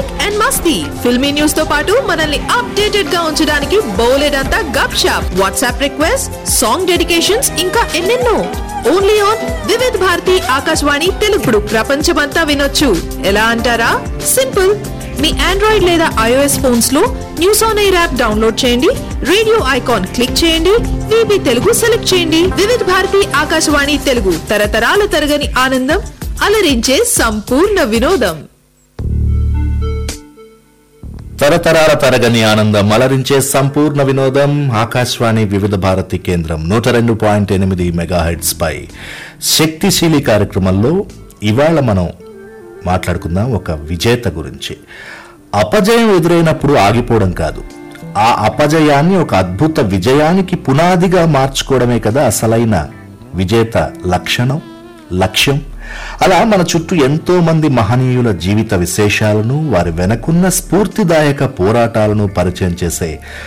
music and మస్తీ filmy news తో పాటు మనల్ని అప్డేటెడ్ గా ఉంచడానికి బోలెడంతా గప్ షాప్ వాట్సాప్ రిక్వెస్ట్ సాంగ్ డెడికేషన్స్ ఇంకా ఎన్నెన్నో ఓన్లీ ఆన్ వివిధ్ భారతి ఆకాశవాణి తెలుగుడు ప్రపంచమంతా వినొచ్చు ఎలా అంటారా సింపుల్ మీ ఆండ్రాయిడ్ లేదా ఐఓఎస్ ఫోన్స్ లో news on air app download చేయండి రేడియో ఐకాన్ క్లిక్ చేయండి విబి తెలుగు సెలెక్ట్ చేయండి వివిధ భారతి ఆకాశవాణి తెలుగు తరతరాల తరగని ఆనందం అలరించే సంపూర్ణ వినోదం తరతరాల తరగని ఆనందం అలరించే సంపూర్ణ వినోదం ఆకాశవాణి వివిధ భారతి కేంద్రం నూట రెండు పాయింట్ ఎనిమిది మెగాహెడ్స్ పై శక్తిశీలి కార్యక్రమంలో ఇవాళ మనం మాట్లాడుకుందాం ఒక విజేత గురించి అపజయం ఎదురైనప్పుడు ఆగిపోవడం కాదు ఆ అపజయాన్ని ఒక అద్భుత విజయానికి పునాదిగా మార్చుకోవడమే కదా అసలైన విజేత లక్షణం లక్ష్యం అలా మన చుట్టూ ఎంతో మంది మహనీయుల జీవిత విశేషాలను వారి వెనకున్న స్ఫూర్తిదాయక పోరాటాలను పరిచయం చేసే